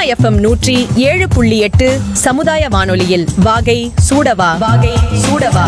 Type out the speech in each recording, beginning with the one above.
FM நூற்றி ஏழு புள்ளி எட்டு சமுதாய வானொலியில் வாகை சூடவா வாகை சூடவா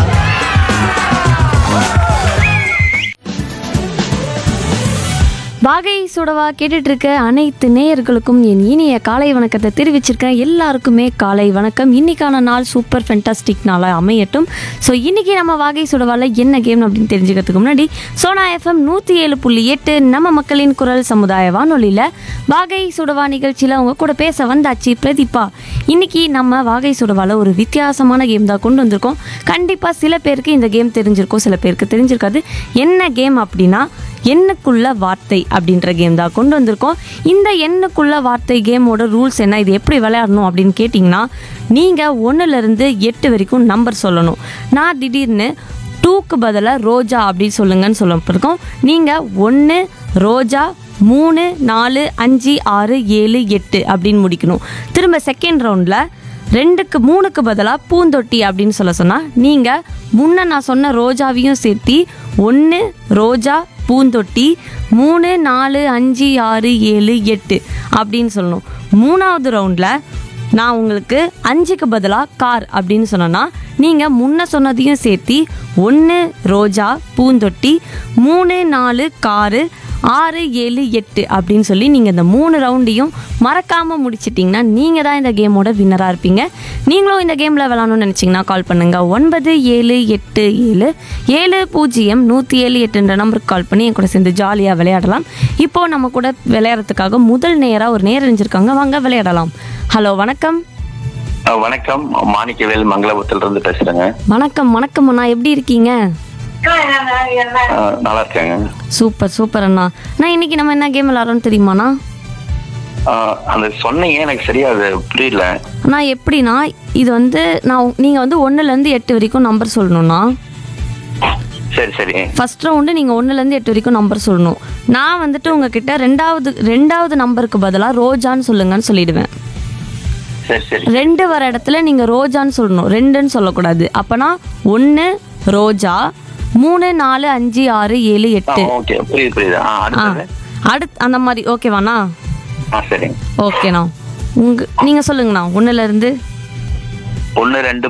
வாகை சுடவா கேட்டுட்டு இருக்க அனைத்து நேயர்களுக்கும் என் இனிய காலை வணக்கத்தை தெரிவிச்சிருக்கேன் எல்லாருக்குமே காலை வணக்கம் இன்னைக்கான நாள் சூப்பர் ஃபென்டாஸ்டிக் நாளாக அமையட்டும் ஸோ இன்னைக்கு நம்ம வாகை சுடவால என்ன கேம் அப்படின்னு தெரிஞ்சுக்கிறதுக்கு முன்னாடி சோனா எஃப்எம் நூற்றி ஏழு புள்ளி எட்டு நம்ம மக்களின் குரல் சமுதாய வானொலியில் வாகை சுடவா நிகழ்ச்சியில் அவங்க கூட பேச வந்தாச்சு பிரதீபா இன்னைக்கு நம்ம வாகை சுடவால ஒரு வித்தியாசமான கேம் தான் கொண்டு வந்திருக்கோம் கண்டிப்பாக சில பேருக்கு இந்த கேம் தெரிஞ்சிருக்கும் சில பேருக்கு தெரிஞ்சிருக்காது என்ன கேம் அப்படின்னா எண்ணுக்குள்ள வார்த்தை அப்படின்ற கேம் தான் கொண்டு வந்திருக்கோம் இந்த எண்ணுக்குள்ள வார்த்தை கேமோட ரூல்ஸ் என்ன இது எப்படி விளையாடணும் அப்படின்னு கேட்டிங்கன்னா நீங்கள் ஒன்றுலேருந்து எட்டு வரைக்கும் நம்பர் சொல்லணும் நான் திடீர்னு டூக்கு பதிலாக ரோஜா அப்படின்னு சொல்லுங்கன்னு சொல்லப்பட்டிருக்கோம் நீங்கள் ஒன்று ரோஜா மூணு நாலு அஞ்சு ஆறு ஏழு எட்டு அப்படின்னு முடிக்கணும் திரும்ப செகண்ட் ரவுண்டில் ரெண்டுக்கு மூணுக்கு பதிலாக பூந்தொட்டி அப்படின்னு சொல்ல சொன்னால் நீங்கள் முன்ன நான் சொன்ன ரோஜாவையும் சேர்த்தி ஒன்று ரோஜா பூந்தொட்டி மூணு நாலு அஞ்சு ஆறு ஏழு எட்டு அப்படின்னு சொல்லணும் மூணாவது ரவுண்டில் நான் உங்களுக்கு அஞ்சுக்கு பதிலாக கார் அப்படின்னு சொன்னேன்னா நீங்கள் முன்ன சொன்னதையும் சேர்த்தி ஒன்று ரோஜா பூந்தொட்டி மூணு நாலு காரு ஆறு ஏழு எட்டு அப்படின்னு சொல்லி நீங்கள் இந்த மூணு ரவுண்டையும் மறக்காமல் முடிச்சிட்டிங்கன்னா நீங்கள் தான் இந்த கேமோட வின்னராக இருப்பீங்க நீங்களும் இந்த கேமில் விளாடணும்னு நினச்சிங்கன்னா கால் பண்ணுங்கள் ஒன்பது ஏழு எட்டு ஏழு ஏழு பூஜ்ஜியம் நூற்றி ஏழு எட்டுன்ற நம்பருக்கு கால் பண்ணி என் கூட சேர்ந்து ஜாலியாக விளையாடலாம் இப்போது நம்ம கூட விளையாடுறதுக்காக முதல் நேராக ஒரு நேரம் இருந்திருக்காங்க வாங்க விளையாடலாம் ஹலோ வணக்கம் அஹ் வணக்கம் மாணிக்கவேல் மங்களபுரத்துல இருந்து பேசுறேங்க வணக்கம் வணக்கம் அண்ணா எப்படி இருக்கீங்க அஹ் நல்லா இருக்கேங்க சூப்பர் சூப்பர் அண்ணா நான் இன்னைக்கு நம்ம என்ன கேம் விளாட்றோம்னு தெரியுமாண்ணா அஹ் அந்த சொன்னீங்க எனக்கு சரியா அது புரியல அண்ணா எப்படின்னா இது வந்து நான் நீங்கள் வந்து ஒன்றுலேருந்து எட்டு வரைக்கும் நம்பர் சொல்லணும்ண்ணா சரி சரி ஃபர்ஸ்ட் ரவுண்டு நீங்கள் ஒன்றுலேருந்து எட்டு வரைக்கும் நம்பர் சொல்லணும் நான் வந்துட்டு உங்ககிட்ட ரெண்டாவது ரெண்டாவது நம்பருக்கு பதிலாக ரோஜான்னு சொல்லுங்கன்னு சொல்லிடுவேன் சரி சரி ரெண்டு வர இடத்துல நீங்கள் ரோஜான்னு சொல்லணும் ரெண்டுன்னு சொல்லக்கூடாது அப்போனா ஒன்று ரோஜா மூணு நாலு அஞ்சு ஆறு ஏழு எட்டு ஓகே புரியுது புரியுது ஆ ஆ அடுத்தது அடுத்து அந்த மாதிரி ஓகேவாண்ணா ஆ சரிங்க ஓகேண்ணா உங்க நீங்கள் சொல்லுங்கண்ணா ஒன்றுலேருந்து ஒன்னு ரெண்டு